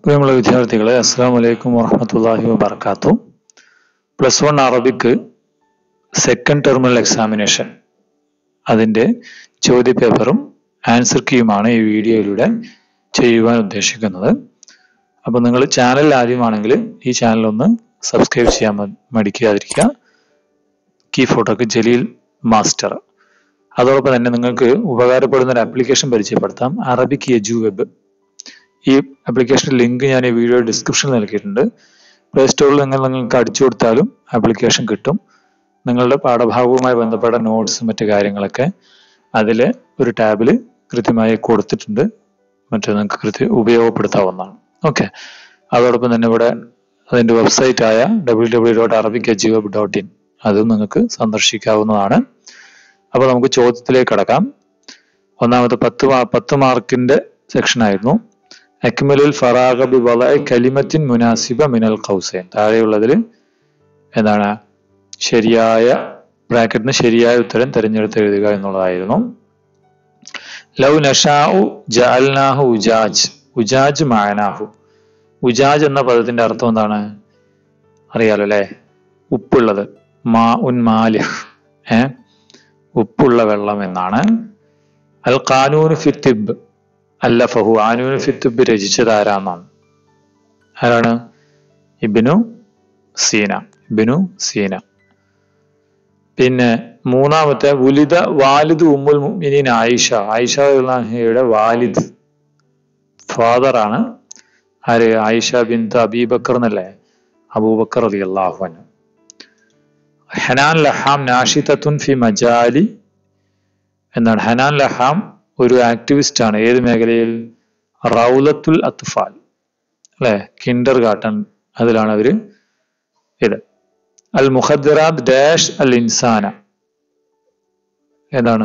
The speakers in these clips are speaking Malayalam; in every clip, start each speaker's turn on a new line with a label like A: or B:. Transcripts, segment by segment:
A: പ്രിയമുള്ള വിദ്യാർത്ഥികളെ അസ്സാം വലൈക്കും വറഹമത്തല്ലാഹി വബർക്കാത്തു plus one Arabic second terminal examination അതിൻ്റെ ചോദ്യപേപ്പറും ആൻസർ കീയുമാണ് ഈ വീഡിയോയിലൂടെ ചെയ്യുവാൻ ഉദ്ദേശിക്കുന്നത് അപ്പോൾ നിങ്ങൾ ചാനൽ ആദ്യമാണെങ്കിൽ ഈ ചാനൽ ഒന്ന് സബ്സ്ക്രൈബ് ചെയ്യാൻ മ- മടിക്കാതിരിക്കുക കീ ഫോട്ടോക്ക് ജലീൽ മാസ്റ്റർ അതോടൊപ്പം തന്നെ നിങ്ങൾക്ക് ഉപകാരപ്പെടുന്ന ഒരു ആപ്ലിക്കേഷൻ പരിചയപ്പെടുത്താം അറബിക് എജു വെബ് ഈ ആപ്ലിക്കേഷൻ ലിങ്ക് ഞാൻ ഈ വീഡിയോ ഡിസ്ക്രിപ്ഷനിൽ നൽകിയിട്ടുണ്ട് പ്ലേ സ്റ്റോറിൽ നിങ്ങൾ നിങ്ങൾക്ക് അടിച്ചു കൊടുത്താലും ആപ്ലിക്കേഷൻ കിട്ടും നിങ്ങളുടെ പാഠഭാഗവുമായി ബന്ധപ്പെട്ട നോട്ട്സ് മറ്റു കാര്യങ്ങളൊക്കെ അതിൽ ഒരു ടാബിൽ കൃത്യമായി കൊടുത്തിട്ടുണ്ട് മറ്റു നിങ്ങൾക്ക് കൃത്യ ഉപയോഗപ്പെടുത്താവുന്നതാണ് ഓക്കെ അതോടൊപ്പം തന്നെ ഇവിടെ അതിൻ്റെ വെബ്സൈറ്റ് ആയ W W dot Arabic edu web dot in അതും നിങ്ങൾക്ക് സന്ദർശിക്കാവുന്നതാണ് അപ്പോൾ നമുക്ക് ചോദ്യത്തിലേക്ക് കടക്കാം ഒന്നാമത്തെ പത്ത് മാ- പത്ത് മാർക്കിന്റെ സെക്ഷൻ ആയിരുന്നു അക്മലുൽ ഫറാഗ ബി വളഅ കലിമത്തിൻ മുനാസിബ മിനൽ ഖൗസൈൻ താഴെയുള്ളതിൽ എന്താണ് ശരിയായ ബ്രാക്കറ്റിന് ശരിയായ ഉത്തരം തിരഞ്ഞെടുത്ത് എഴുതുക എന്നുള്ളതായിരുന്നു ലൗ നഷാഉ ജഅൽനാഹു ഉജാജ് ഉജാജ് മാനാഹു ഉജാജ് എന്ന പദത്തിന്റെ അർത്ഥം എന്താണ് അറിയാലോ അല്ലെ ഉപ്പുള്ളത് മാ ഉൻ മാലിഹ് ഏ ഉപ്പുള്ള വെള്ളം എന്നാണ് അൽ ഖാനൂൻ ഫിത്തിബ് അല്ല ഫഹു ആനൂൻ ഫിത്തിബ് രചിച്ചത് ആരാന്നാണ് ആരാണ് ഇബിനു സീന ഇബിനു സീന പിന്നെ മൂന്നാമത്തെ ഉലിത വാലിദ് ഉമ്മുൽ മുഅ്മിനീൻ ആയിഷ ആയിഷ റളിയല്ലാഹുഅൻഹയുടെ വാലിദ് ഫാദർ ആണ് ആര് ആയിഷ ബിന്ത് അബീബക്കർ എന്നല്ലേ അബൂബക്കർ റളിയല്ലാഹു അൻഹു ഹനാൻ ലഹാം നാഷിതത്തുൻ ഫി മജാലി എന്നാണ് ഹനാൻ ലഹാം ഒരു ആക്ടിവിസ്റ്റ് ആണ് ഏത് മേഖലയിൽ റൗലത്തുൽ അത്ഫാൽ അല്ലെ കിൻഡർ ഗാർട്ടൻ അതിലാണ് അവര് ഇത് അൽ മുഖദ്ദറാത്ത് ഡാഷ് അൽ ഇൻസാന ഏതാണ്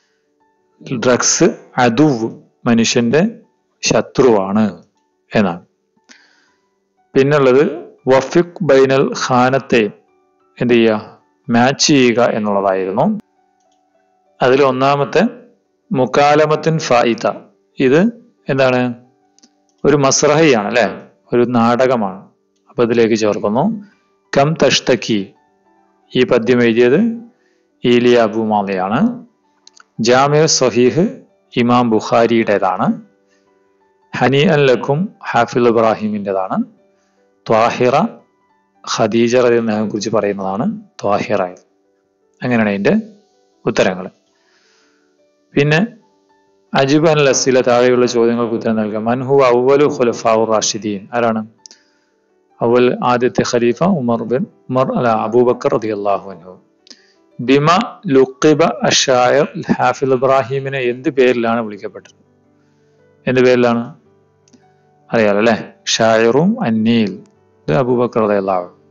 A: ഡ്രഗ്സ് അതുവ് മനുഷ്യന്റെ ശത്രുവാണ് എന്നാണ് പിന്നുള്ളത് വഫിഖ് ബൈനൽ ഖാനത്തെ എന്ത് ചെയ്യുക മാച്ച് ചെയ്യുക എന്നുള്ളതായിരുന്നു അതിൽ ഒന്നാമത്തെ മുക്കാലമത്തിൻ ഫായിത ഇത് എന്താണ് ഒരു മസ്രഹയാണ് അല്ലെ ഒരു നാടകമാണ് അപ്പൊ ഇതിലേക്ക് ചേർക്കുന്നു കം തഷ്തക്കി ഈ പദ്യം എഴുതിയത് ഈലിയ അബുമാലയാണ് ജാമിയ സഹീഹ് ഇമാം ബുഖാരിയുടേതാണ് ഹനി അൻ ലക്കും ഹാഫിൽ ഇബ്രാഹിമിൻ്റെതാണ് ത്വാഹിറ ഖദീജ റളിയല്ലാഹു അൻഹയെ കുറിച്ച് പറയുന്നതാണ് ത്വാഹിറ അങ്ങനെയാണ് അതിന്റെ ഉത്തരങ്ങൾ പിന്നെ അജിബ് അൻ ലസില താഴെയുള്ള ചോദ്യങ്ങൾക്ക് ഉത്തരം നൽകുക മൻഹു അവലു ഖുലഫാഉർ റാഷിദീൻ ആരാണ് അവൽ ആദ്യത്തെ ഖലീഫ ഉമർ ബിൻ ഉമർ അല്ല അബൂബക്കർ റളിയല്ലാഹു അൻഹു ബിമ ലുഖിബ അഷായർ ഹാഫിൽ ഇബ്രാഹിമിനെ എന്ത് പേരിലാണ് വിളിക്കപ്പെട്ടത് എന്ത് പേരിലാണ് അറിയാലോ അല്ലെ ഷായറും അന്നീൽ ഇത് അബൂബക്കർ റളിയല്ലാഹു അൻഹു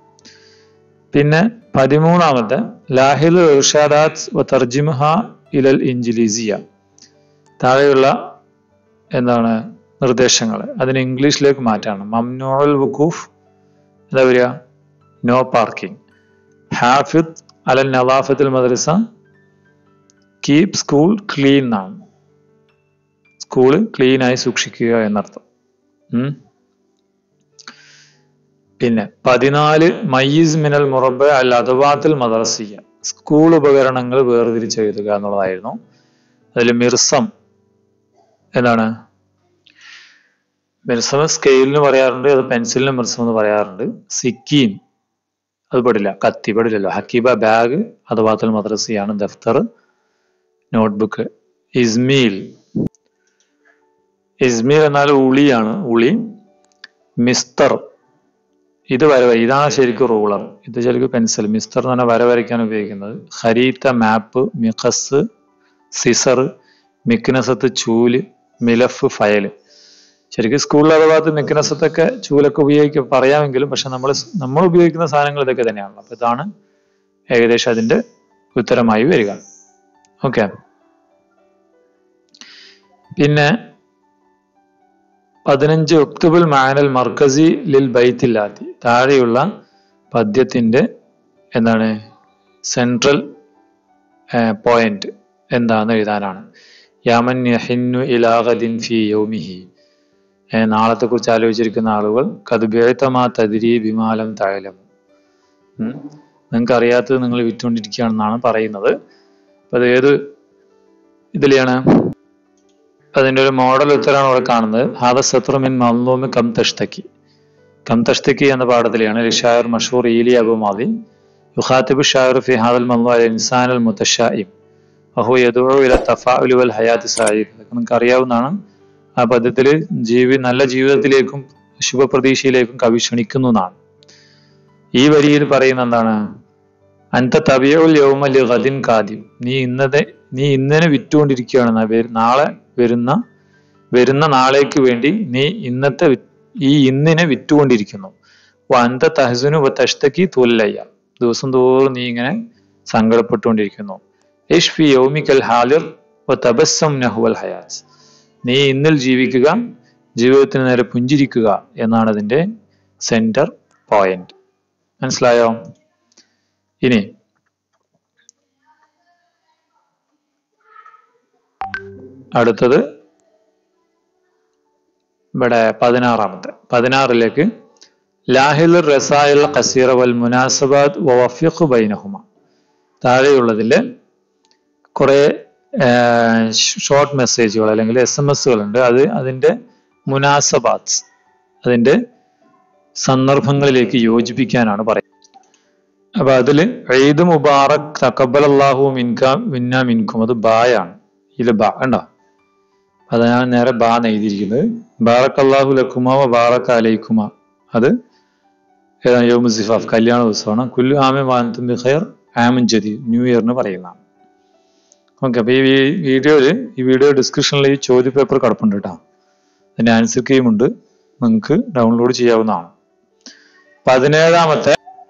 A: പിന്നെ പതിമൂന്നാമത്തെ ലാഹിൽ ഇർഷാദാത്ത് വ തർജിമഹ ഇലൽ ഇൻജിലീസിയ താഴെയുള്ള എന്താണ് നിർദ്ദേശങ്ങൾ അതിന് ഇംഗ്ലീഷിലേക്ക് മാറ്റാണ് മംനുൽ വുഖൂഫ് എന്താ വരിക നോ പാർക്കിംഗ് ഹാഫിദ് അലൽ നവാഫത്തുൽ മദ്രസ കീപ് സ്കൂൾ ക്ലീൻ എന്നാണ് സ്കൂള് ക്ലീൻ ആയി സൂക്ഷിക്കുക എന്നർത്ഥം ഉം. പിന്നെ പതിനാല് മയ്യിസ് മിനൽ മുറബ അൽ അദവാത്തിൽ മദ്രസിയ സ്കൂൾ ഉപകരണങ്ങൾ വേർതിരിച്ച് എഴുതുക എന്നുള്ളതായിരുന്നു അതിൽ മിർസം എന്താണ് മിർസം സ്കെയിലിന് പറയാറുണ്ട് അത് പെൻസിലിന് മിർസം എന്ന് പറയാറുണ്ട് സിക്കീൻ അത് പെടില്ല കത്തി പെടില്ലല്ലോ ഹക്കീബ ബാഗ് അദവാത്തുൽ മദ്രസിയാണ് ദഫ്തർ നോട്ട്ബുക്ക് ഇസ്മീൽ ഇസ്മീൽ എന്നാൽ ഉളിയാണ് ഉളി മിസ്തർ ഇത് വര ഇതാണ് ശരിക്കും റൂളർ ഇത് ശരിക്കും പെൻസിൽ മിസ്തർ എന്ന് പറഞ്ഞാൽ വര വരയ്ക്കാൻ ഉപയോഗിക്കുന്നത് ഹരീത്ത മാപ്പ് മിഖസ് സിസർ മിക്നസത്ത് ചൂല് മിലഫ് ഫയൽ ശരിക്കും സ്കൂളിൽ അഥവാത്ത് മിക്നസത്തൊക്കെ ചൂലൊക്കെ ഉപയോഗിക്ക പറയാമെങ്കിലും പക്ഷെ നമ്മൾ നമ്മൾ ഉപയോഗിക്കുന്ന സാധനങ്ങൾ ഇതൊക്കെ തന്നെയാണല്ലോ അപ്പൊ ഇതാണ് ഏകദേശം അതിന്റെ ഉത്തരമായി വരിക ഓക്കെ പിന്നെ പതിനഞ്ച് ഒക്ടോബിൾ മാനൽ മർക്കസി ലിൽ ബൈത്തില്ലാത്തി താഴെയുള്ള പദ്യത്തിന്റെ എന്താണ് സെൻട്രൽ പോയിന്റ് എന്താന്ന് എഴുതാനാണ് യാമൻ യഹിന്നു ഇലാഗദിൻ ഫി യൗമിഹി ഏ, നാളത്തെക്കുറിച്ച് ആലോചിച്ചിരിക്കുന്ന ആളുകൾ കതുബേത്തമാ തതിരി വിമാലം തഴലം നിങ്ങൾക്ക് അറിയാത്തത് നിങ്ങൾ വിറ്റുകൊണ്ടിരിക്കുകയാണെന്നാണ് പറയുന്നത് അപ്പൊ അത് ഏത് ഇതിലെയാണ് അതിന്റെ ഒരു മോഡൽ ഉത്തരമാണ് ഇവിടെ കാണുന്നത് ഹാദ സത്രുമിൻ മല്ലൂമി കം തഷ്തക്കി കം തഷ്തക്കി എന്ന പാഠത്തിലെയാണ് ലിഷായർ മഷൂർ ഈലി അബുമാദി യുഖാത്തിബ് ഷായർ ഫി ഹാദൽ മല്ലു അൽ ഇൻസാൻ അൽ മുത്തഷായിം അഹു യദുഉ ഇല തഫാഉലി വൽ ഹയാത്തി സഈദ് അതൊക്കെ നിങ്ങൾക്ക് അറിയാവുന്നതാണ് ആ പദ്യത്തിൽ ജീവി നല്ല ജീവിതത്തിലേക്കും ശുഭപ്രതീക്ഷയിലേക്കും കവി ക്ഷണിക്കുന്നു എന്നാണ് ഈ വരിയിൽ പറയുന്ന എന്താണ് അൻത തബിയുൽ യൗമ ലി ഗദിൻ കാദിം നീ ഇന്നത്തെ നീ ഇന്നനെ വിറ്റുകൊണ്ടിരിക്കുകയാണ് ന- വരു- നാളെ വരുന്ന വരുന്ന നാളേക്ക് വേണ്ടി നീ ഇന്നത്തെ വി- ഈ ഇന്നിനെ വിറ്റുകൊണ്ടിരിക്കുന്നു വ അന്ത തഹസുനു വ തഷ്തക്കി തുല്ലയ്യ ദിവസം തോറും നീ ഇങ്ങനെ സങ്കടപ്പെട്ടുകൊണ്ടിരിക്കുന്നു ഇഷ് ഫി യൗമിക്കൽ ഹാലിർ വ തബസ്സം നഹുവൽ ഹയാസ് നീ ഇന്നിൽ ജീവിക്കുക ജീവിതത്തിന് നേരെ പുഞ്ചിരിക്കുക എന്നാണ് അതിന്റെ സെന്റർ പോയിന്റ് മനസ്സിലായോ ഇനി അടുത്തത് ഇവിടെ പതിനാറാമത്തെ പതിനാറിലേക്ക് ലാഹിൽ റസായിൽ ഖസീറ വൽ മുനാസബാദ് വഫിഖ് ബൈനഹുമ താഴെയുള്ളതിൽ കുറെ ഷോർട്ട് മെസ്സേജുകൾ അല്ലെങ്കിൽ എസ് എം എസുകൾ ഉണ്ട് അത് അതിന്റെ മുനാസബാത്ത് അതിന്റെ സന്ദർഭങ്ങളിലേക്ക് യോജിപ്പിക്കാനാണ് പറയുന്നത് അപ്പൊ അതില് ഈദ് മുബാറക് തക്കബൽ അള്ളാഹു മിൻക മിന്ന മിൻകും അത് ബായാണ് ഇതിൽ ബാ ഉണ്ടോ അത് ഞാൻ നേരെ ബാ എന്ന് എഴുതിയിരിക്കുന്നത് ബാറക് അള്ളാഹു ലക്കുമ ബാറക് അലൈക്കുമ അത് ഏതാണ് യോമു സിഫാഫ് കല്യാണ ദിവസമാണ് കുല്ലു ആമെ വാനത്തും ബിഖൈർ ആമൻ ജദീ ന്യൂ ഇയറിന് പറയുന്നതാണ് ഓക്കെ അപ്പൊ ഈ വീ- വീഡിയോയില് ഈ വീഡിയോ ഡിസ്ക്രിപ്ഷനിൽ ഈ ചോദ്യ പേപ്പർ കിടപ്പുണ്ട് കേട്ടോ അതിന്റെ ആൻസർ കീയും ഉണ്ട് നിങ്ങൾക്ക് ഡൗൺലോഡ് ചെയ്യാവുന്നതാണ് പതിനേഴാമത്തെ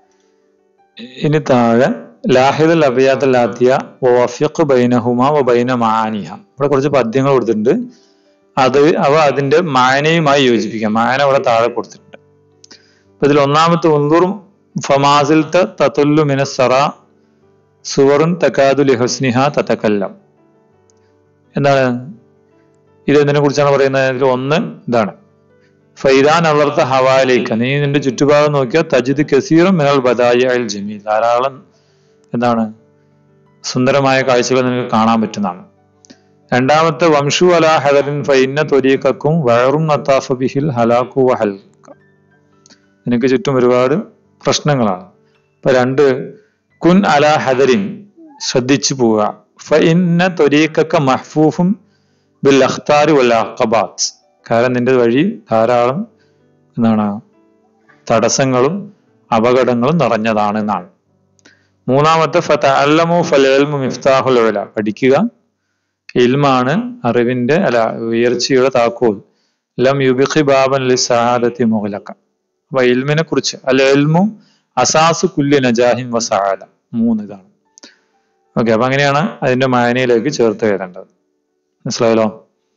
A: ഇനി താഴെ ലാഹിദൽ അബിയാത്തല്ലാത്തിയ വഫിഖ് ബൈനഹുമ വ ബൈന മാനിഹ ഇവിടെ കുറച്ച് പദ്യങ്ങൾ കൊടുത്തിട്ടുണ്ട് അത് അവ അതിന്റെ മാനയുമായി യോജിപ്പിക്കാം മാന ഇവിടെ താഴെ കൊടുത്തിട്ടുണ്ട് അപ്പൊ ഇതിൽ ഒന്നാമത്തെ ഒന്നൂറും ഫമാസിൽത്ത തത്തുല്ലു മിനസറ സുവറുൻ തക്കാദു ലിഹസ്നിഹ തത്തക്കല്ലം എന്താണ് ഇത് എന്തിനെ കുറിച്ചാണ് പറയുന്നത് ഇതിൽ ഒന്ന് ഇതാണ് ഫൈദാൻ അളർത്ത ഹവാലേക്ക് നീ നിന്റെ ചുറ്റുഭാഗം നോക്കിയാൽ തജിദ് കസീറും മിനൽ ബദായ അൽ ജമീൽ ധാരാളം എന്താണ് സുന്ദരമായ കാഴ്ചകൾ നിനക്ക് കാണാൻ പറ്റുന്നതാണ് രണ്ടാമത്തെ വംശു അല ഹദറിൻ ഫൈന്ന തൊരീക്കും വയറും നത്താഫ ബിഹിൽ ഹലാക്കു വഹൽ നിനക്ക് ചുറ്റും ഒരുപാട് പ്രശ്നങ്ങളാണ് ഇപ്പൊ രണ്ട് കുൻ അല ഹദറിൻ ശ്രദ്ധിച്ചു പോവുക ഫഇന്ന തൊരീക്കൊക്കെ മഹ്ഫൂഫും ബിൽ അഖ്താരി വൽ അഖബാത്ത് കാരണം നിന്റെ വഴി ധാരാളം എന്താണ് തടസ്സങ്ങളും അപകടങ്ങളും നിറഞ്ഞതാണ് എന്നാണ് മൂന്നാമത്തെ ഫതഅല്ലമു ഫൽഇൽമു മിഫ്താഹുൽ ഉല പഠിക്കുക ഇൽമാണ് അറിവിന്റെ അല്ല ഉയർച്ചയുടെ താക്കോൽ ലം യുബിഖി ബാബൻ ലി സഹാദത്തി മുഗലക്ക അപ്പൊ ഇൽമിനെ കുറിച്ച് അല്ല ഇൽമു അസാസ് കുല്യ നജാഹിൻ വ സഹാദ മൂന്ന് ഇതാണ് ഓക്കെ അപ്പൊ അങ്ങനെയാണ് അതിന്റെ മായനയിലേക്ക് ചേർത്ത് എഴുതേണ്ടത് മനസ്സിലായല്ലോ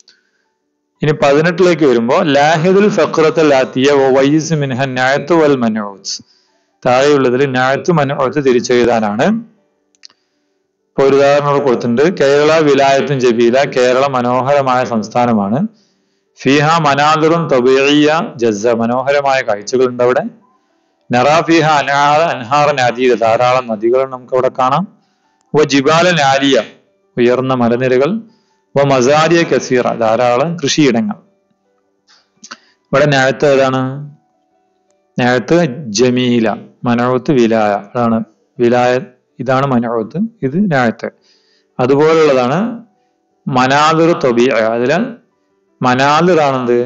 A: ഇനി പതിനെട്ടിലേക്ക് വരുമ്പോ ലാഹിദുൽ ഫഖ്റത്തുൽ ആത്തിയ വൈസ് മിൻഹ നായത്ത് വൽ മനൂസ് താഴെയുള്ളതിൽ നായത്ത് മനൂത്ത് തിരിച്ചെഴുതാനാണ് ഇപ്പൊ ഒരു ഉദാഹരണം ഇവിടെ കൊടുത്തിട്ടുണ്ട് കേരള വിലായത്തും ജബീല കേരള മനോഹരമായ സംസ്ഥാനമാണ് ഫിഹ മനാദറും തബീയ ജസ മനോഹരമായ കാഴ്ചകളുണ്ട് അവിടെ നറാ ഫിഹ അൻഹാറ അൻഹാറൻ അതീത ധാരാളം നദികൾ നമുക്ക് അവിടെ കാണാം വ ജിബാലൻ ആലിയ ഉയർന്ന മലനിരകൾ വ മസാരിയ കസീറ ധാരാളം കൃഷിയിടങ്ങൾ ഇവിടെ ഞാഴത്ത് ഏതാണ് ഞാഴത്ത് ജമീല മനോത്ത് വിലായ അതാണ് വിലായ ഇതാണ് മനോത്ത് ഇത് ഞാഴത്ത് അതുപോലുള്ളതാണ് മനാദിർ തൊബിയ അതില് മനാദിറാണെന്ത്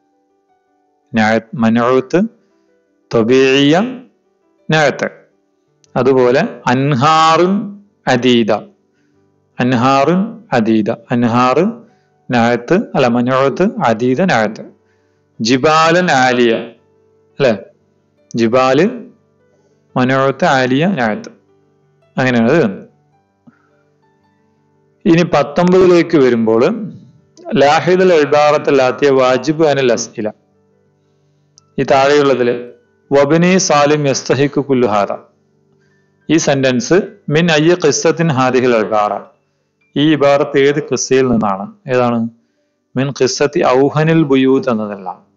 A: മനോത്ത് തൊബിയ ഞാഴത്ത് അതുപോലെ അൻഹാറുൻ അദീദ അൻഹാറുൻ അദീദ അൻഹാറ് നായത്ത് അല്ല മനോഴത്ത് അദീദ നായത്ത് ജിബാലൻ ആലിയ അല്ലെ ജിബാല് മനോഴത്ത് ആലിയ നായത്ത് അങ്ങനെയാണ് ഇത് വരുന്നത് ഇനി പത്തൊമ്പതിലേക്ക് വരുമ്പോൾ ലാഹിദൽ എഴുതാറത്തല്ലാത്തിയ വാജിബ് അനിൽ അസ്ഇല ഈ താഴെയുള്ളതില് വബനി സാലിം യസ്തഹിക്കു കുല്ലുഹാറ ഈ സെന്റൻസ് മിൻ അയ്യ ഖിസ്സത്തിൻ ഹാദിഹിൽ അൽബാറ ഈ ഇബാറത്ത് ഏത് ഖിസ്സയിൽ നിന്നാണ് ഏതാണ് മിൻ ഖിസ്സത്തി ഔഹനിൽ ബുയൂത്ത് എന്നതല്ല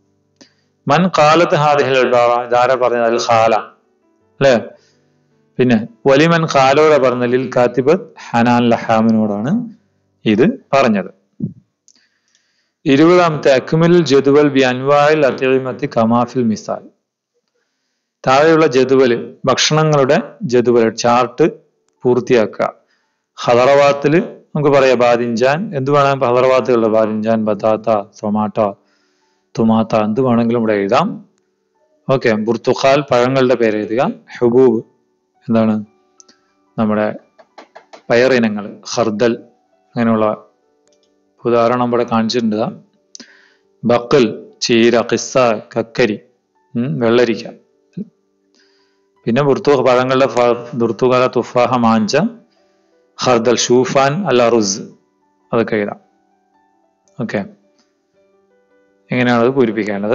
A: മൻ കാലത്ത് ഹാദിഹിൽ ഇബാറ ഇതാരാ പറഞ്ഞത് അൽ ഖാല അല്ലേ പിന്നെ വലിമൻ ഖാലോടെ പറഞ്ഞ ലിൽ കാത്തിബത്ത് ഹനാൻ ലഹാമിനോടാണ് ഇത് പറഞ്ഞത് ഇരുപതാമത്തെ അക്മിൽ ജദുവൽ ബി അൻവായിൽ അത്യമത്തി കമാഫിൽ മിസാൽ താഴെയുള്ള ജദുവൽ ഭക്ഷണങ്ങളുടെ ജദുവൽ ചാർട്ട് പൂർത്തിയാക്കുക ഹദറവാത്തിൽ നമുക്ക് പറയാം ബാദിൻജാൻ എന്ത് വേണമെങ്കിൽ ഹദറവാത്തുകളുടെ ബാദിൻജാൻ ബദാത്ത ടൊമാറ്റോ തുമാത്ത എന്ത് വേണമെങ്കിലും ഇവിടെ എഴുതാം ഓക്കെ ബുർത്തുഖാൽ പഴങ്ങളുടെ പേര് എഴുതുക ഹുബൂബ് എന്താണ് നമ്മുടെ പയറിനങ്ങൾ ഹർദൽ അങ്ങനെയുള്ള ഉദാഹരണം ഇവിടെ കാണിച്ചിട്ടുണ്ട് ഇതാ. ബക്കൽ ചീര കിസ്സ കക്കരി ഉം, വെള്ളരിക്ക പിന്നെ ബുർത്തു പഴങ്ങളുടെ ദുർത്തുകാല തുഫാഹ മാഞ്ച ഹർദൽ ഷൂഫാൻ അൽ അറുസ് അതൊക്കെ എഴുതാം ഓക്കെ എങ്ങനെയാണ് അത് പൂരിപ്പിക്കേണ്ടത്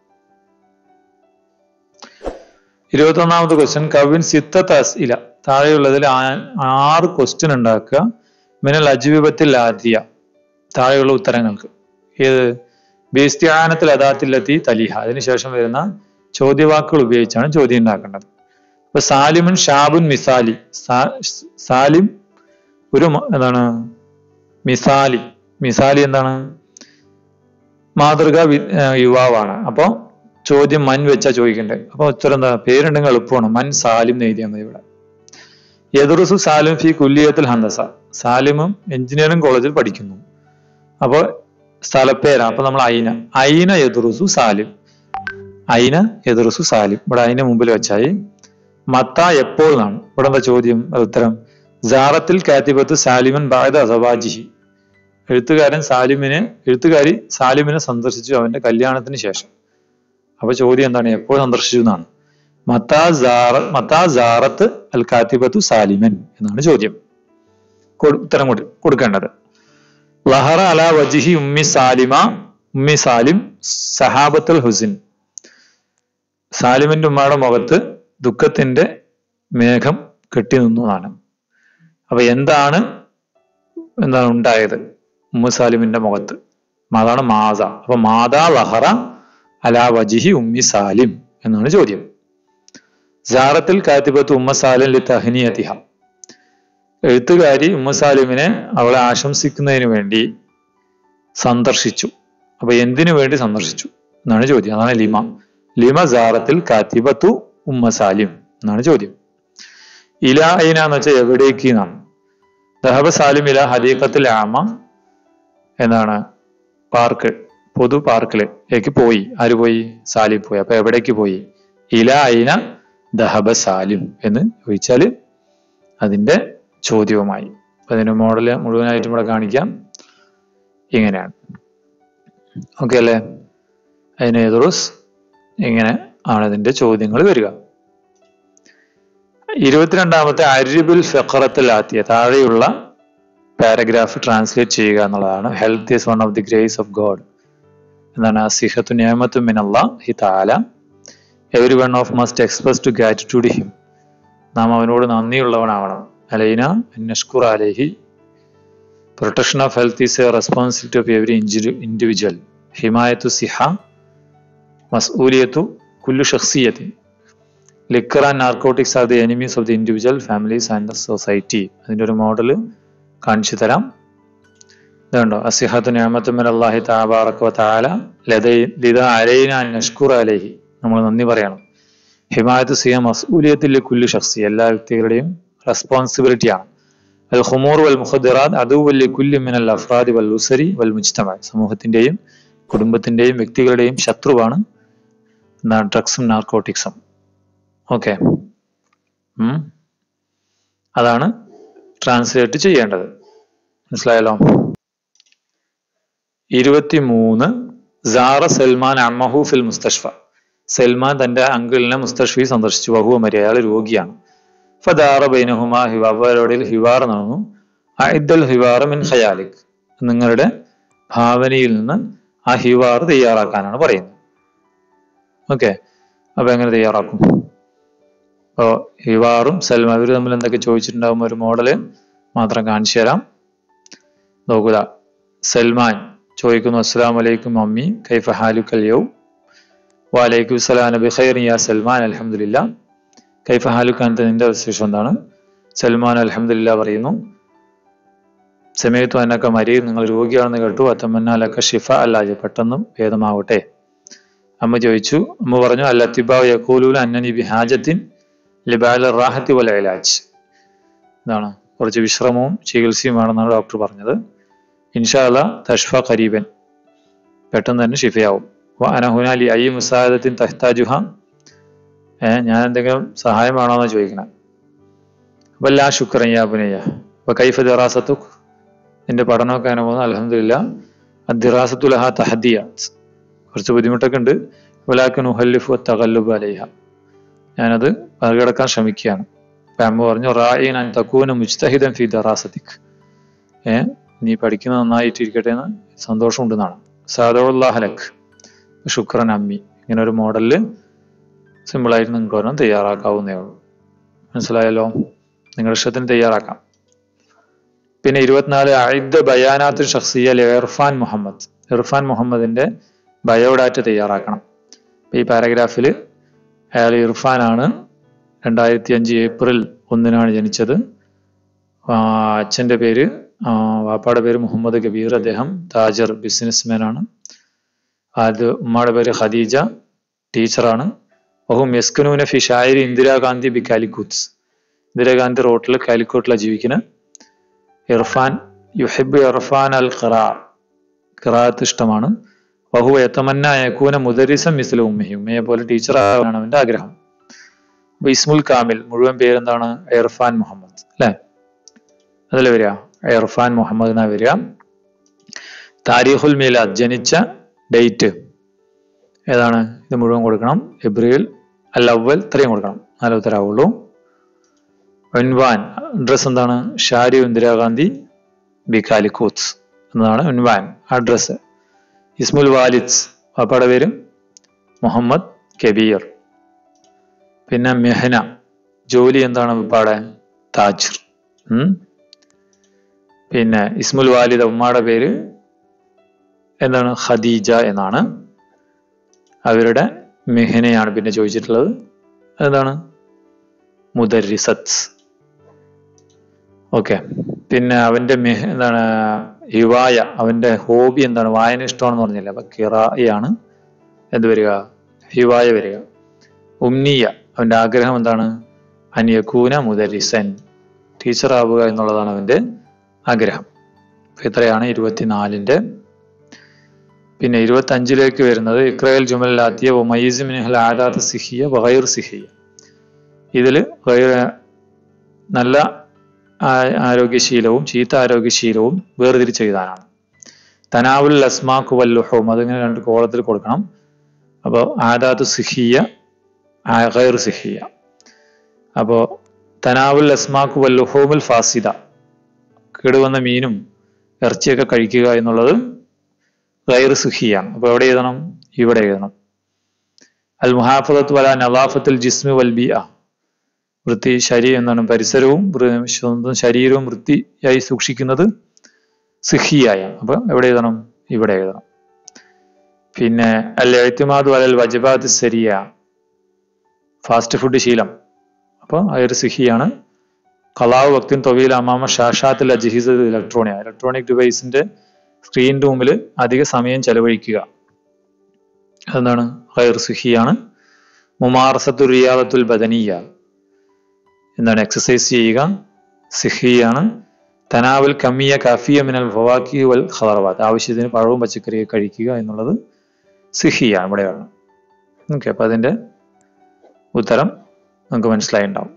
A: ഇരുപത്തൊന്നാമത് ക്വസ്റ്റ്യൻ കവിൻ സിത്തത്ത് അസ്ഇല താഴെയുള്ളതിൽ ആ- ആറ് ക്വസ്റ്റ്യൻ ഉണ്ടാക്കുക മിനൽ അജീബത്തിൽ ആദ്യ താഴെയുള്ള ഉത്തരങ്ങൾക്ക് ഏത് ബേസ്ത്യാനത്തിൽ അദാത്തിലെത്തി തലിഹ അതിനുശേഷം വരുന്ന ചോദ്യവാക്കുകൾ ഉപയോഗിച്ചാണ് ചോദ്യം ഉണ്ടാക്കേണ്ടത് ഇപ്പൊ സാലിമുൻ ഷാബുൻ മിസാലി സാ- സാലിം ഒരു മ- എന്താണ് മിസാലി മിസാലി എന്താണ് മാതൃക വി- ആ, യുവാവാണ് അപ്പൊ ചോദ്യം മൻ വെച്ചാ ചോദിക്കണ്ടേ അപ്പൊ ഉത്തരം എന്താ പേരുണ്ടെങ്കിൽ എളുപ്പമാണ് മൻ സാലിം എന്ന് എഴുതിയാൽ മതി ഇവിടെ യദുറുസു സാലിം ഫി കുല്ലിയത്തിൽ ഹന്തസ സാലിമും എഞ്ചിനീയറിംഗ് കോളേജിൽ പഠിക്കുന്നു അപ്പോൾ സ്ഥലപ്പേരാ അപ്പൊ നമ്മൾ അയിന അയിന യദുറുസു സാലിം അയിന യദുറുസു സാലിം ഇവിടെ അയിന മുമ്പിൽ വെച്ചായി മത്ത എപ്പോൾ എന്നാണ് ഇവിടെ എന്താ ചോദ്യം അത് ഉത്തരം ജാറത്തിൽ കാത്തിബത്ത് സാലിമൻ ബാദ അസവാജിഹി എഴുത്തുകാരൻ സാലിമിനെ എഴുത്തുകാരി സാലിമിനെ സന്ദർശിച്ചു അവന്റെ കല്യാണത്തിന് ശേഷം അപ്പൊ ചോദ്യം എന്താണ് എപ്പോൾ സന്ദർശിച്ചു എന്നാണ് മത്താ ജാറ മത്താ ജാറത്ത് അൽ കാത്തിബത്തു സാലിമൻ എന്നാണ് ചോദ്യം കൊടു- ഉത്തരം കൊടു- കൊടുക്കേണ്ടത് ലഹറ അല വജിഹി ഉമ്മി സാലിമ ഉമ്മി സാലിം സഹാബത്തുൽ ഹുസിൻ സാലിമിന്റെ ഉമ്മയുടെ മുഖത്ത് ദുഃഖത്തിന്റെ മേഘം കെട്ടി നിന്നതാണ് അപ്പൊ എന്താണ് എന്താണ് ഉണ്ടായത് ഉമ്മു സാലിമിന്റെ മുഖത്ത് അതാണ് മാത അപ്പൊ മാതാ ലഹറ അലാ വജിഹി ഉമ്മി സാലിം എന്നാണ് ചോദ്യം ജാറത്തിൽ കാത്തിബത്ത് ഉമ്മ സാലിം ലി തഹ്നിയതിഹ എഴുത്തുകാരി ഉമ്മ സാലിമിനെ അവളെ ആശംസിക്കുന്നതിന് വേണ്ടി സന്ദർശിച്ചു അപ്പൊ എന്തിനു വേണ്ടി സന്ദർശിച്ചു എന്നാണ് ചോദ്യം അതാണ് ലിമ ലിമ ജാറത്തിൽ കാത്തിബത്തു ഉമ്മ സാലിം എന്നാണ് ചോദ്യം ഇല ഐന എന്ന് വെച്ചാൽ എവിടേക്ക് എന്നാണ് ദഹബ സാലിം ഇല ഹദീഖത്തിൽ ആമ എന്നാണ് പാർക്ക് പൊതു പാർക്കിലേക്ക് പോയി ആര് പോയി സാലിം പോയി അപ്പൊ എവിടേക്ക് പോയി ഇല ഐന ദഹബ സാലിം എന്ന് ചോദിച്ചാല് അതിന്റെ ചോദ്യവുമായി അപ്പൊ അതിന്റെ മോഡല് മുഴുവനായിട്ടും ഇവിടെ കാണിക്കാം ഇങ്ങനെയാണ് ഓക്കെ അല്ലേ അതിന് എതിറുസ് ഇങ്ങനെ ആണ് ഇതിന്റെ ചോദ്യങ്ങൾ വരിക ഇരുപത്തിരണ്ടാമത്തെ അരിബിൽ ഫെഖറത്തിൽ ആത്തിയ താഴെയുള്ള പാരഗ്രാഫ് ട്രാൻസ്ലേറ്റ് ചെയ്യുക എന്നുള്ളതാണ് health is one of the grace of God എന്താണ് സിഹത്തു നിയമത്തു മിനല്ല ഹി താല every one of must express to gratitude him നാം അവനോട് നന്ദിയുള്ളവനാവണം അലൈന നഷ്കുർ അലൈഹി protection of health is a responsibility of every individual ഹിമായത്തു സിഹ മസ്ഊലിയത്തു കുല്ലു ഷഖ്സിയത്തി liquor and narcotics are the enemies of the individual families and the society അതിൻ്റെ ഒരു മോഡൽ കാണിച്ചു തരാം ഇതുണ്ടോ അസിഹത്തു നിയമത്തുമിൻ അള്ളാഹി താബാറക്ക് താല ലതൈ ലിത അലൈന നഷ്കുർ അലൈഹി നമ്മൾ നന്ദി പറയണം ഹിമായത്ത് സിയ മസൂലിയത്തിൽ കുല്ലു ഷഖ്സി എല്ലാ വ്യക്തികളുടെയും റെസ്പോൺസിബിലിറ്റിയാണ് അൽ ഹുമൂർ വൽ മുഖദിറാദ് അതുവല്ലി കുല്ലി മിനൽ അഫ്രാദി വൽ ഉസരി വൽ മുജ്തമ സമൂഹത്തിന്റെയും കുടുംബത്തിന്റെയും വ്യക്തികളുടെയും ശത്രുവാണ് എന്താണ് ഡ്രഗ്സും നാർക്കോട്ടിക്സും ഓക്കെ അതാണ് ട്രാൻസ്ലേറ്റ് ചെയ്യേണ്ടത് മനസ്സിലായല്ലോ ഇരുപത്തിമൂന്ന് സാറ സൽമാൻ അമ്മഹു ഫിൽ മുസ്തഷ്ഫ സൽമാൻ തന്റെ അങ്കിളിനെ മുസ്തഷ്ഫി സന്ദർശിച്ചു വഹുവ മരി അയാൾ രോഗിയാണ് ഫദാറ ബൈനഹുമ ഹിവാറോടിൽ ഹിവാർ നടന്നു അഇദ്ദൽ ഹിവാർ മിൻ ഖയാലിക് നിങ്ങളുടെ ഭാവനയിൽ നിന്ന് ആ ഹിവാർ തയ്യാറാക്കാനാണ് പറയുന്നത് ഓക്കെ അപ്പൊ എങ്ങനെ തയ്യാറാക്കും അപ്പോ ഹിവാറും സൽമാൻ ഇവർ തമ്മിൽ എന്തൊക്കെ ചോദിച്ചിട്ടുണ്ടാകും ഒരു മോഡല് മാത്രം കാണിച്ചു തരാം നോക്കുക സൽമാൻ ചോദിക്കുന്നു അസ്സലാം വലൈക്കും മമ്മി കൈഫ ഹാലുക്കൽ യൗ വാലൈക്കും സലാം നബി ഖൈർ യാ സൽമാൻ അലഹമുല്ല കൈഫ ഹാലുഖാനത്തെ നിന്റെ വിശേഷം എന്താണ് സൽമാൻ അലഹമുല്ല പറയുന്നു സമയത്തു എന്നൊക്കെ മരിയിൽ നിങ്ങൾ രോഗിയാണെന്ന് കേട്ടു അത്തമ്മന്നാലൊക്കെ ഷിഫ അല്ലാതെ പെട്ടെന്നും ഭേദമാവട്ടെ അമ്മ ചോദിച്ചു അമ്മ പറഞ്ഞു അല്ലത്തിബാവ് യക്കൂലൂല അന്നനി ബിഹാജത്തിൻ ലിബാല റാഹത്തി വല ഇലാജ് ഇതാണ് കുറച്ച് വിശ്രമവും ചികിത്സയും വേണമെന്നാണ് ഡോക്ടർ പറഞ്ഞത് ഇൻഷാല്ല തഷ്ഫ ഖരീബൻ പെട്ടെന്ന് തന്നെ ഷിഫയാവും അനഹുനാലി ഐ മുസാദത്തിൻ തഹ്താജുഹ ഏ ഞാൻ എന്തെങ്കിലും സഹായം വേണോന്ന് ചോദിക്കണേ അപ്പൊ ലാ ശുക്രയ്യ അഭിനയ അപ്പൊ കൈഫ ദിറാസത്തുക് നിന്റെ പഠനമൊക്കെ അങ്ങനെ പോകുന്നു അലഹമില്ല അദ്ദിറാസത്തുലഹ തഹദിയ കുറച്ച് ബുദ്ധിമുട്ടൊക്കെ ഉണ്ട് വലാക്കൻ ഉഹല്ലിഫു തകല്ലുബ് അലൈഹ ഞാനത് മറികടക്കാൻ ശ്രമിക്കുകയാണ് അപ്പൊ അമ്മ പറഞ്ഞു റായിൻ അൻ തക്കൂന മുജ്തഹിദൻ ഫി ദറാസത്തിക് ഏ നീ പഠിക്കുന്നത് നന്നായിട്ടിരിക്കട്ടെ എന്ന് സന്തോഷമുണ്ടെന്നാണ് സാദുല്ലാഹലക് ശുക്രൻ അമ്മി ഇങ്ങനെ ഒരു മോഡലില് സിമ്പിളായിട്ട് നിങ്ങൾക്ക് ഒരെണ്ണം തയ്യാറാക്കാവുന്നേ ഉള്ളൂ മനസ്സിലായല്ലോ നിങ്ങളുടെ ഇഷ്ടത്തിന് തയ്യാറാക്കാം പിന്നെ ഇരുപത്തിനാല് അഴിദ് ബയാനാത്ത് ഷഖ്സിയ ഇർഫാൻ മുഹമ്മദ് ഇർഫാൻ മുഹമ്മദിന്റെ ബയോഡാറ്റ തയ്യാറാക്കണം ഈ പാരഗ്രാഫിൽ അയാൾ ഇർഫാനാണ് രണ്ടായിരത്തി അഞ്ച് ഏപ്രിൽ ഒന്നിനാണ് ജനിച്ചത് അച്ഛൻ്റെ പേര് വാപ്പാടെ പേര് മുഹമ്മദ് കബീർ അദ്ദേഹം താജർ ബിസിനസ്മാൻ ആണ് അത് ഉമ്മയുടെ പേര് ഖദീജ ടീച്ചറാണ് വഹും യസ്കനൂന ഫി ഷായരി ഇന്ദിരാഗാന്ധി ബി കാലിക്കൂത്ത് ഇന്ദിരാഗാന്ധി റോട്ടിൽ കാലിക്കോട്ടിലാണ് ജീവിക്കുന്നത് ഇർഫാൻ യുഹിബ് ഇർഫാൻ അൽ ഖറാ ഖിറാത്ത് ഇഷ്ടമാണ് വഹു യത്തമന്ന യക്കൂന മുദരിസം മിസ്ല ഉമ്മഹി ഉമ്മയെ പോലെ ടീച്ചർ ആവാനാണ് അവന്റെ ആഗ്രഹം അപ്പൊ ഇസ്മുൽ കാമിൽ മുഴുവൻ പേരെന്താണ് ഇർഫാൻ മുഹമ്മദ് അല്ലെ അതിൽ വരിക ഇർഫാൻ മുഹമ്മദ് എന്നാ വരിക താരിഖുൽ മീലാദ് ജനിച്ച ഡേറ്റ് ഏതാണ് ഇത് മുഴുവൻ കൊടുക്കണം എബ്രിൽ അൽ അവൽ ഇത്രയും കൊടുക്കണം നാലേ ഉത്തരാവുള്ളൂ ഉൻവാൻ അഡ്രസ് എന്താണ് ഷാരി ഇന്ദിരാഗാന്ധി ബി കാലിക്കൂത്ത് എന്നതാണ് ഉൻവാൻ അഡ്രസ് ഇസ്മുൽ വാലിദ് പാപ്പയുടെ പേര് മുഹമ്മദ് കബീർ പിന്നെ മെഹന ജോലി എന്താണ് പാപ്പാടെ താജിർ പിന്നെ ഇസ്മുൽ വാലിദ് ഉമ്മയുടെ പേര് എന്താണ് ഖദീജ എന്നാണ് അവരുടെ മെഹനയാണ് പിന്നെ ചോദിച്ചിട്ടുള്ളത് എന്താണ് മുദരിസത്ത് ഓക്കെ പിന്നെ അവന്റെ മെഹ എന്താണ് ഹിവായ അവന്റെ ഹോബി എന്താണ് വായന ഇഷ്ടമാണെന്ന് പറഞ്ഞില്ല അപ്പൊ കിറായാണ് എന്ത് വരിക ഹിവായ വരിക ഉമ്നിയ അവന്റെ ആഗ്രഹം എന്താണ് അനിയക്കൂന മുദരിസൻ ടീച്ചർ ആവുക എന്നുള്ളതാണ് അവന്റെ ആഗ്രഹം ഇത്രയാണ് ഇരുപത്തിനാലിന്റെ പിന്നെ ഇരുപത്തി അഞ്ചിലേക്ക് വരുന്നത് ഇക്രയൽ ജുമലാത്തിയ ഒമൈസ് മിനഹൽ ആദാത്ത് സിഹിയ വഹൈർ സിഹിയ ഇതില് നല്ല ആരോഗ്യശീലവും ചീത്ത ആരോഗ്യശീലവും വേർതിരിച്ച് എഴുതാനാണ് തനാവുൽ അസ്മാഖു വല്ലുഹവും അതിങ്ങനെ രണ്ട് കോളത്തിൽ കൊടുക്കണം അപ്പോൾ ആദാത്ത് സിഹിയ ഗൈർ സിഹിയ അപ്പോൾ തനാവുൽ അസ്മാഖു വല്ലുഹോമുൽ ഫാസിദ കേടുവന്ന മീനും ഇറച്ചിയൊക്കെ കഴിക്കുക എന്നുള്ളത് ഗൈർ സുഹിയാണ് അപ്പോൾ എവിടെ എഴുതണം ഇവിടെ എഴുതണം അൽ മുഹാഫത്ത് വല നവാഫത്തുൽ ജിസ്മി വൽ ബി വൃത്തി ശരീ എന്താണ് പരിസരവും സ്വന്തം ശരീരവും വൃത്തിയായി സൂക്ഷിക്കുന്നത് സിഹിയായ അപ്പൊ എവിടെ എഴുതണം ഇവിടെ എഴുതണം പിന്നെ അൽ എഴുത്തുമാദ് വലൽ വജബാദ് സരിയ ഫാസ്റ്റ് ഫുഡ് ശീലം അപ്പോൾ അതൊരു സിഹിയാണ് കലാവ് വക്തിൻ തൊവീൽ അമാമ ഷാഷാത്തിൽ അജിഹിസ് ഇലക്ട്രോണിയ ഇലക്ട്രോണിക് ഡിവൈസിന്റെ സ്ക്രീനിന്റെ മുമ്പിൽ അധിക സമയം ചെലവഴിക്കുക എന്താണ് ഹൈർ സുഹിയാണ് മുമാറസത്തു റിയാദത്തുൽ ബദനീയ എന്താണ് എക്സസൈസ് ചെയ്യുക സിഹിയാണ് തനാവൽ കമ്മിയ കഫിയ മിനൽ ഫവാക്കി വൽ ഖദർവാത്ത് ആവശ്യത്തിന് പഴവും പച്ചക്കറിയും കഴിക്കുക എന്നുള്ളത് സിഹിയാണ് ഇവിടെ വേണം ഓക്കെ അപ്പൊ അതിന്റെ ഉത്തരം നമുക്ക് മനസ്സിലായിണ്ടാവും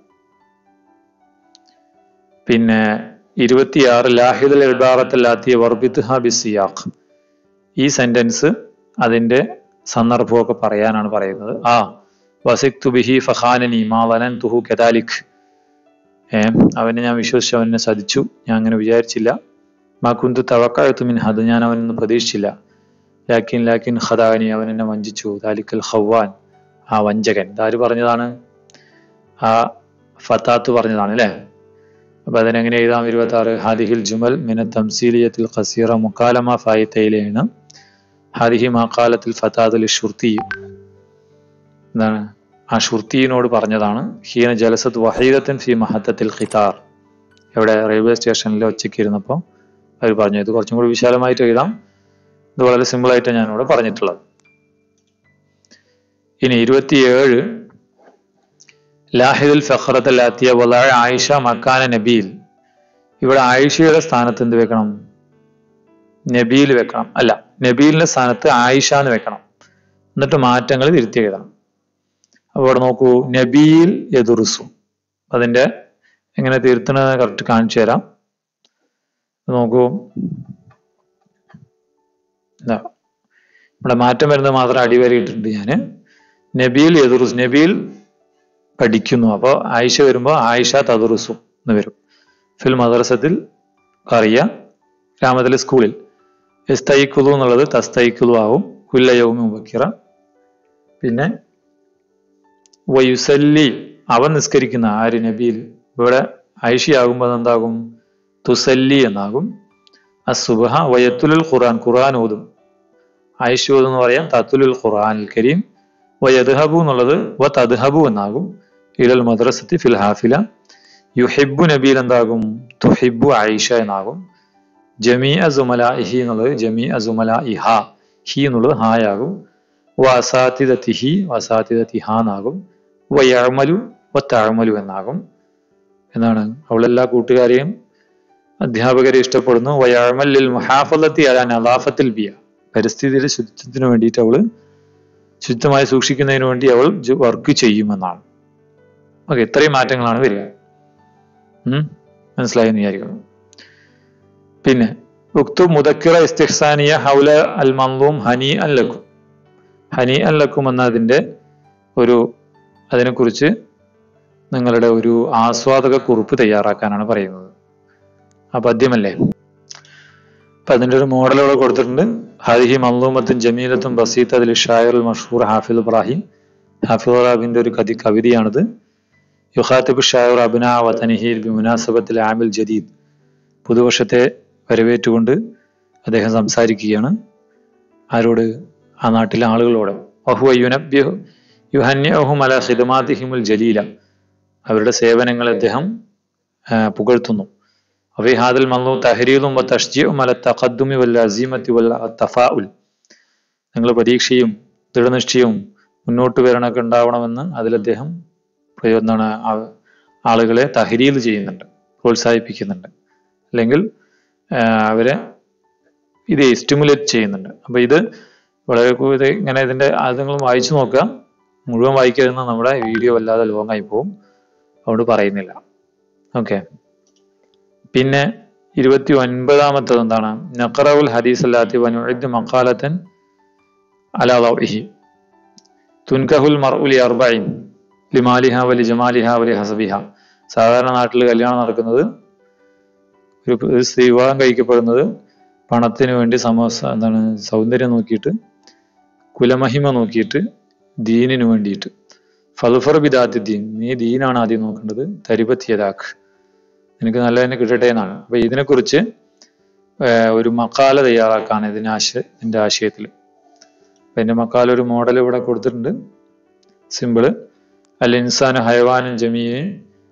A: പിന്നെ ഇരുപത്തിയാറ് ലാഹിദൽ ഇബാറത്തല്ലാത്തിയ വർബിത്ത് ബിസിയാഖ് ഈ സെന്റൻസ് അതിന്റെ സന്ദർഭമൊക്കെ പറയാനാണ് പറയുന്നത് ആ വസിഖ് തുബിഹി ഫഹാനനി മാവനൻ തുഹു കെതാലിഖ് ഏ അവനെ ഞാൻ വിശ്വസിച്ചു അവനെ സതിച്ചു ഞാൻ അങ്ങനെ വിചാരിച്ചില്ല മാ കുന്തു തവക്കായത്തു മിൻ അത് ഞാൻ അവനൊന്നും പ്രതീക്ഷിച്ചില്ല ലാക്കിൻ ലാക്കിൻ ഖദാനി അവൻ എന്നെ വഞ്ചിച്ചു ദാലിക്കൽ ഖവാൻ ആ വഞ്ചകൻ ഇതാര് പറഞ്ഞതാണ് ആ ഫത്താത്ത് പറഞ്ഞതാണ് അല്ലേ അപ്പൊ അതിനെങ്ങനെ എഴുതാം ഇരുപത്തി ആറ് ഹാദിഹിൽ ജുമൽ മിന തംസീലിയത്തിൽ ഖസീറ മുക്കാലമ ഫായിത്തയിലാണ് ഹാദിഹി മക്കാലത്തിൽ ഫത്താത്തുൽ ഷുർത്തി എന്താണ് ആ ഷുർത്തീനോട് പറഞ്ഞതാണ് ഹീന ജലസത്ത് വഹീദത്തൻ ഫി മഹത്തത്തിൽ ഖിതാർ ഇവിടെ റെയിൽവേ സ്റ്റേഷനിൽ ഒച്ചയ്ക്ക് ഇരുന്നപ്പോൾ അവർ പറഞ്ഞു ഇത് കുറച്ചും കൂടി വിശാലമായിട്ട് എഴുതാം ഇത് വളരെ സിമ്പിൾ ആയിട്ട് ഞാൻ ഇവിടെ പറഞ്ഞിട്ടുള്ളത് ഇനി ഇരുപത്തിയേഴ് ലാഹിദുൽ ഫഖറത്ത് ലാത്തിയ വലാ ആയിഷ മക്കാന നബീൽ ഇവിടെ ആയിഷയുടെ സ്ഥാനത്ത് എന്ത് വെക്കണം നബീൽ വെക്കണം അല്ല നബീലിന്റെ സ്ഥാനത്ത് ആയിഷ എന്ന് വെക്കണം എന്നിട്ട് മാറ്റങ്ങൾ തിരുത്തി എഴുതണം അപ്പോൾ ഇവിടെ നോക്കൂ നബീൽ എതുറുസു അതിന്റെ എങ്ങനെ തിരുത്തണത് കറക്റ്റ് കാണിച്ചു തരാം നോക്കൂ ഇതാ ഇവിടെ മാറ്റം വരുന്നത് മാത്രം അടിവരയിട്ടിട്ടുണ്ട് ഞാൻ നബീൽ എതുറുസ് നബീൽ പഠിക്കുന്നു അപ്പോൾ ആയിഷ വരുമ്പോൾ ആയിഷ തതുറുസു എന്ന് വരും ഫിൽ മദ്രസത്തിൽ കറിയ ഗ്രാമത്തിലെ സ്കൂളിൽ എസ്തൈക്കുലു എന്നുള്ളത് തസ്തൈക്കുലു ആവും കുല്ലയവും മുബക്കിറ പിന്നെ വയുസല്ലി അവൻ നിസ്കരിക്കുന്ന ആര് നബിയിൽ ഇവിടെ ഐഷിയാകുമ്പോൾ എന്താകും തുസല്ലി എന്നാകും അസുബഹ വയത്തുലുൽ ഖുർആൻ ഖുർആൻ ഓതും ഐഷൂദ് എന്ന് പറയാം തത്തുലുൽ ഖുർആൻ കരീം വയദ്ഹബു എന്നുള്ളത് വ തദ്ഹബു എന്നാകും ഇലൽ മദ്രസത്തി ഫിൽ ഹാഫില യുഹിബു നബീൽ എന്താകും തുഹിബു ആയിഷ എന്നാകും ജമീ അസുമല ഇഹി എന്നുള്ളത് ജമീ അസുമല ഇഹ ഹി എന്നുള്ളത് ഹായാകും വസാത്തിദത്തിഹി വസാത്തിദത്തിഹ എന്നാകും വയഅമലു വത്തഅമലു എന്നാകും എന്നാണ് അവളെല്ലാ കൂട്ടുകാരെയും അധ്യാപകരെ ഇഷ്ടപ്പെടുന്നു വയഅമൽ മുഹാഫലത്തി അല നദാഫത്തിൽ ബിയ പരിസ്ഥിതിയുടെ ശുചിത്വത്തിന് വേണ്ടിയിട്ട് അവള് ശുദ്ധമായി സൂക്ഷിക്കുന്നതിന് വേണ്ടി അവൾ വർക്ക് ചെയ്യുമെന്നാണ് ഓക്കെ ഇത്രയും മാറ്റങ്ങളാണ് വരിക ഉം മനസ്സിലായി എന്ന് വിചാരിക്കുന്നു പിന്നെ ഉക്തു മുദക്കിറ ഇസ്തിഹ്സാനിയ ഹൗല അൽ മന്ദൂം ഹനി അൻ ലക്കും ഹനി അൻ ലക്കും എന്നതിന്റെ ഒരു അതിനെക്കുറിച്ച് നിങ്ങളുടെ ഒരു ആസ്വാദക കുറിപ്പ് തയ്യാറാക്കാനാണ് പറയുന്നത് ആ പദ്യമല്ലേ അപ്പൊ അതിന്റെ ഒരു മോഡൽ ഇവിടെ കൊടുത്തിട്ടുണ്ട് ഹാദിഹി മന്ദൂമത്തും ജമീലത്തും ബസീത്ത് അതിൽ ഷായർ മഷൂർ ഹാഫിദ് ഇബ്രാഹിം ഹാഫിദ് ഇബ്രാഹിമിന്റെ ഒരു കതി കവിതയാണിത് യുഹാത്തിബ് ഷായർ അബിന വതനിഹിൽ ബിമുനാസബത്തിൽ ആമിൽ ജദീദ് പുതുവർഷത്തെ വരവേറ്റുകൊണ്ട് അദ്ദേഹം സംസാരിക്കുകയാണ് ആരോട് ആ നാട്ടിലെ ആളുകളോട് അഹുവ യുനബ്യഹു യുഹന്യഹും അല ഹിദമാതിഹിമുൽ ജലീല അവരുടെ സേവനങ്ങളെ അദ്ദേഹം പുകഴ്ത്തുന്നു അവി ഹാദൽ മന്നു തഹരീലും വ തഷ്ജിയും അല തഖദ്ദുമി വല്ല അസീമത്തി വല്ല തഫാഉൽ നിങ്ങൾ പരീക്ഷയും ദൃഢനിശ്ചയവും മുന്നോട്ട് വരണമൊക്കെ ഉണ്ടാവണമെന്ന് അതിൽ അദ്ദേഹം എന്താണ് ആളുകളെ തഹരീൽ ചെയ്യുന്നുണ്ട് പ്രോത്സാഹിപ്പിക്കുന്നുണ്ട് അല്ലെങ്കിൽ അവരെ ഇത് എസ്റ്റിമുലേറ്റ് ചെയ്യുന്നുണ്ട് അപ്പൊ ഇത് വളരെ ഇത് ഇങ്ങനെ ഇതിന്റെ അത് നിങ്ങൾ വായിച്ചു നോക്കുക മുഴുവൻ വായിക്കരുന്ന നമ്മുടെ വീഡിയോ വല്ലാതെ ലോങ് ആയി പോകും അതുകൊണ്ട് പറയുന്നില്ല ഓക്കെ പിന്നെ ഇരുപത്തി ഒൻപതാമത്തത് എന്താണ് നഖറവുൽ ഹദീസ് അല്ലാത്തി വനുഇദ് മക്കാലത്തൻ അലാഹി തുൻകഹുൽ മർഉലി അർബൈൻ ലിമാലിഹ വലി ജമാലിഹ വലി ഹസബിഹ സാധാരണ നാട്ടിൽ കല്യാണം നടക്കുന്നത് ഒരു ഒരു സ്ത്രീ വിവാഹം കഴിക്കപ്പെടുന്നത് പണത്തിന് വേണ്ടി സമോസ എന്താണ് സൗന്ദര്യം നോക്കിയിട്ട് കുലമഹിമ നോക്കിയിട്ട് ദീനിനു വേണ്ടിയിട്ട് ഫൽഫർ ബിദാത്തി ദീൻ നീ ദീനാണ് ആദ്യം നോക്കേണ്ടത് തരിപത്തിയതാക്ക് നിനക്ക് നല്ല തന്നെ കിട്ടട്ടെ എന്നാണ് അപ്പൊ ഇതിനെക്കുറിച്ച് ഒരു മക്കാല തയ്യാറാക്കാണ് ഇതിന് ആശയ ഇതിന്റെ ആശയത്തിൽ അപ്പൊ എന്റെ മക്കാല ഒരു മോഡൽ ഇവിടെ കൊടുത്തിട്ടുണ്ട് സിമ്പിള് അൽ ഇൻസാൻ ഹയവാനും ജമീൻ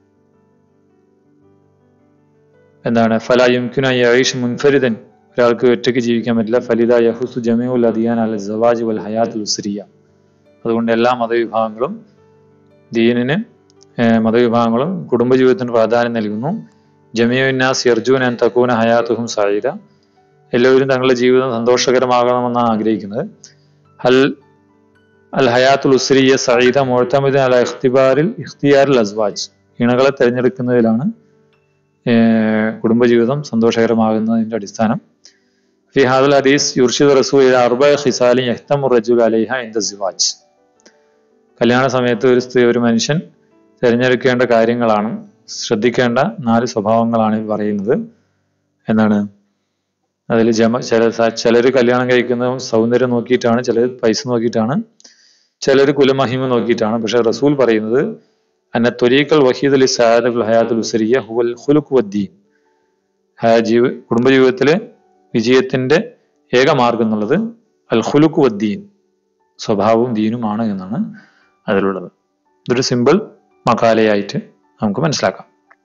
A: എന്താണ് ഫല യുംകുന യഈഷ് മുൻഫരിദൻ ഒരാൾക്ക് ഒറ്റയ്ക്ക് ജീവിക്കാൻ പറ്റില്ല ഫലിദ യഹുസു ജമീഉൽ അദിയാൻ അൽ സവാജ് വൽ ഹയാത്തുൽ ഉസ്രിയ അതുകൊണ്ട് എല്ലാ മതവിഭാഗങ്ങളും ദീനിന് മതവിഭാഗങ്ങളും കുടുംബജീവിതത്തിന് പ്രാധാന്യം നൽകുന്നു ജമിയുന്നാസ് യർജൂൻ അൻ തക്കൂന ഹയാത്തുഹും സായിര എല്ലാവരും തങ്ങളുടെ ജീവിതം സന്തോഷകരമാകണമെന്നാണ് ആഗ്രഹിക്കുന്നത് ഹൽ അൽ ഹയാത്തുൽ ഉസ്രിയ സഈദ മുഴത്തമിദ് അല ഇഖ്തിബാറിൽ ഇഖ്തിയാറിൽ അസ്വാജ് ഇണകളെ തിരഞ്ഞെടുക്കുന്നതിലാണ് കുടുംബജീവിതം സന്തോഷകരമാകുന്നതിന്റെ അടിസ്ഥാനം ഫി ഹാദൽ ഹദീസ് യുർഷിദ് റസൂൽ അർബ ഖിസാലി യഹ്തമു റജുൽ അലൈഹ ഇൻദ സിവാജ് കല്യാണ സമയത്ത് ഒരു സ്ത്രീ ഒരു മനുഷ്യൻ തിരഞ്ഞെടുക്കേണ്ട കാര്യങ്ങളാണ് ശ്രദ്ധിക്കേണ്ട നാല് സ്വഭാവങ്ങളാണ് ഈ പറയുന്നത് എന്നാണ് അതിൽ ജമ ചില ചിലർ കല്യാണം കഴിക്കുന്നത് സൗന്ദര്യം നോക്കിയിട്ടാണ് ചിലർ പൈസ നോക്കിയിട്ടാണ് ചിലർ കുലമഹിമ നോക്കിയിട്ടാണ് പക്ഷെ റസൂൽ പറയുന്നത് അന്ന ത്വരീക്കൽ വഹീദ് അലി സാദുൽ ഹയാത്തുൽ ഉസരിയ ഹുവൽ ഹുലുഖ് വദ്ദീൻ ജീവ കുടുംബജീവിതത്തിലെ വിജയത്തിന്റെ ഏക മാർഗം എന്നുള്ളത് അൽ ഹുലുഖ് വദ്ദീൻ സ്വഭാവവും ദീനുമാണ് എന്നാണ് അതിലുള്ളത് ഇതൊരു സിമ്പിൾ മക്കാലയായിട്ട് നമുക്ക് മനസ്സിലാക്കാം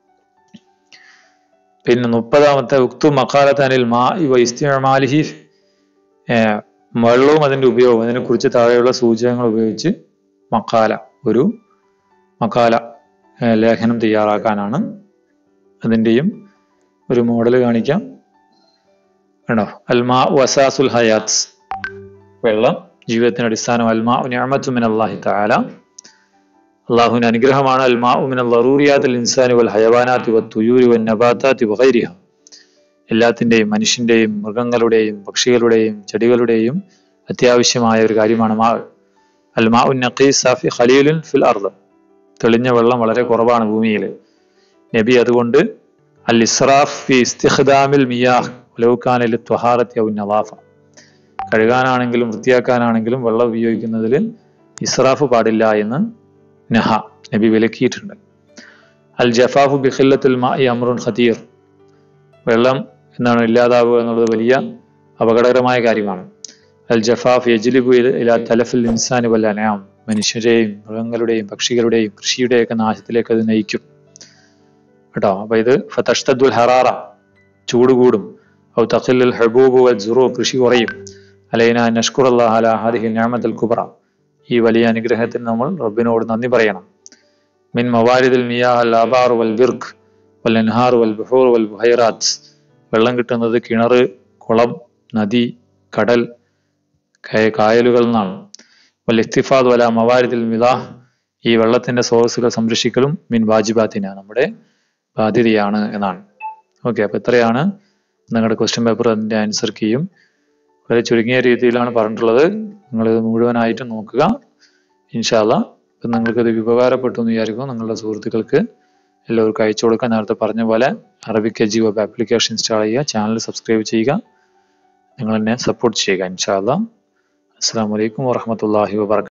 A: പിന്നെ മുപ്പതാമത്തെ ഉക്തു മക്കാലത്തനിൽ മാ ഇവ ഇസ്തിമാലിഹി വെള്ളവും അതിന്റെ ഉപയോഗം അതിനെ കുറിച്ച് താഴെയുള്ള സൂചകങ്ങൾ ഉപയോഗിച്ച് മക്കാല ഒരു മക്കാല ഏഹ് ലേഖനം തയ്യാറാക്കാനാണ് അതിൻ്റെയും ഒരു മോഡൽ കാണിക്കാം കണ്ടോ അൽമാ വസാസുൽ ഹയാത്ത് വെള്ളം ജീവിതത്തിന് അടിസ്ഥാനം അൽമാ നിഅമത്തു മിൻ അല്ലാഹി തആല അള്ളാഹുവിന്റെ അനുഗ്രഹമാണ് അൽമാ മിൻ അൽ ഇൻസാനി വൽ ഹയവാനാത്തി വത്തുയൂരി വൻ നബാത്താത്തി വഗൈരിഹ എല്ലാത്തിന്റെയും മനുഷ്യന്റെയും മൃഗങ്ങളുടെയും പക്ഷികളുടെയും ചെടികളുടെയും അത്യാവശ്യമായ ഒരു കാര്യമാണ് മാ അൽമാ ഉൻ നഖീസാഫി ഖലീലുൻ ഫിൽ അർദ് തെളിഞ്ഞ വെള്ളം വളരെ കുറവാണ് ഭൂമിയിൽ നബി അതുകൊണ്ട് അൽ ഇസ്രാഫ് ഫി ഇസ്തിഖ്ദാമിൽ മിയാഹ് ലൗക്കാനിൽ ത്വഹാറത്തി ഔ നവാഫ കഴുകാനാണെങ്കിലും വൃത്തിയാക്കാനാണെങ്കിലും വെള്ളം ഉപയോഗിക്കുന്നതിൽ ഇസ്രാഫ് പാടില്ല എന്ന് നഹ നബി വിലക്കിയിട്ടുണ്ട് അൽ ജഫാഫു ബിഖില്ലത്തുൽ മാഇ അമ്രുൻ ഖതീർ വെള്ളം എന്താണ് ഇല്ലാതാവുക എന്നുള്ളത് വലിയ അപകടകരമായ കാര്യമാണ് അൽ ജഫാഫ് യജ്ലിബു ഇല തലഫിൽ ഇൻസാനി വൽ അനാം മനുഷ്യരെയും മൃഗങ്ങളുടെയും പക്ഷികളുടെയും കൃഷിയുടെയൊക്കെ നാശത്തിലേക്ക് അത് നയിക്കും കേട്ടോ അപ്പൊ ഇത് ഫതഷ്തദ്ദുൽ ഹറാറ ചൂട് കൂടും ഔ തഖില്ലുൽ ഹബൂബ് വൽ ജുറു കൃഷി കുറയും അലൈന നഷ്കുർ അല്ലാഹ് അല ഹാദിഹി നിഅമത്തുൽ കുബ്ര ഈ വലിയ അനുഗ്രഹത്തിന് നമ്മൾ റബ്ബിനോട് നന്ദി പറയണം മിൻ മവാരിദിൽ മിയാഹ് അൽ ആബാർ വൽ ബിർക്ക് വൽ അൻഹാർ വൽ ബുഹൂർ വൽ ബുഹൈറാത്ത് വെള്ളം കിട്ടുന്നത് കിണർ കുളം നദി കടൽ കയ- കായലുകളിൽ നിന്നാണ് വൽ ഇസ്തിഫാദ് വല മവാരിദിൽ മിലാഹ് ഈ വെള്ളത്തിന്റെ സ്രോതസ്സുകൾ സംരക്ഷിക്കലും മിൻ വാജിബാത്തിന നമ്മുടെ ബാധ്യതയാണ് എന്നാണ് ഓക്കെ അപ്പൊ ഇത്രയാണ് നിങ്ങളുടെ ക്വസ്റ്റ്യൻ പേപ്പർ അതിന്റെ ആൻസർ കീയും വളരെ ചുരുങ്ങിയ രീതിയിലാണ് പറഞ്ഞിട്ടുള്ളത് നിങ്ങൾ ഇത് മുഴുവനായിട്ട് നോക്കുക ഇൻഷാല്ല ഇപ്പം നിങ്ങൾക്ക് ഇത് ഉപകാരപ്പെട്ടു എന്ന് വിചാരിക്കും നിങ്ങളുടെ സുഹൃത്തുക്കൾക്ക് എല്ലാവർക്കും അയച്ചു കൊടുക്കാൻ നേരത്തെ പറഞ്ഞ പോലെ Arabic edu web application install ചെയ്യുക ചാനൽ സബ്സ്ക്രൈബ് ചെയ്യുക നിങ്ങൾ എന്നെ സപ്പോർട്ട് ചെയ്യുക ഇൻഷാല്ല അസ്സാം വലൈക്കും വാഹമത്തല്ലാഹി വാബർക്കാത്തു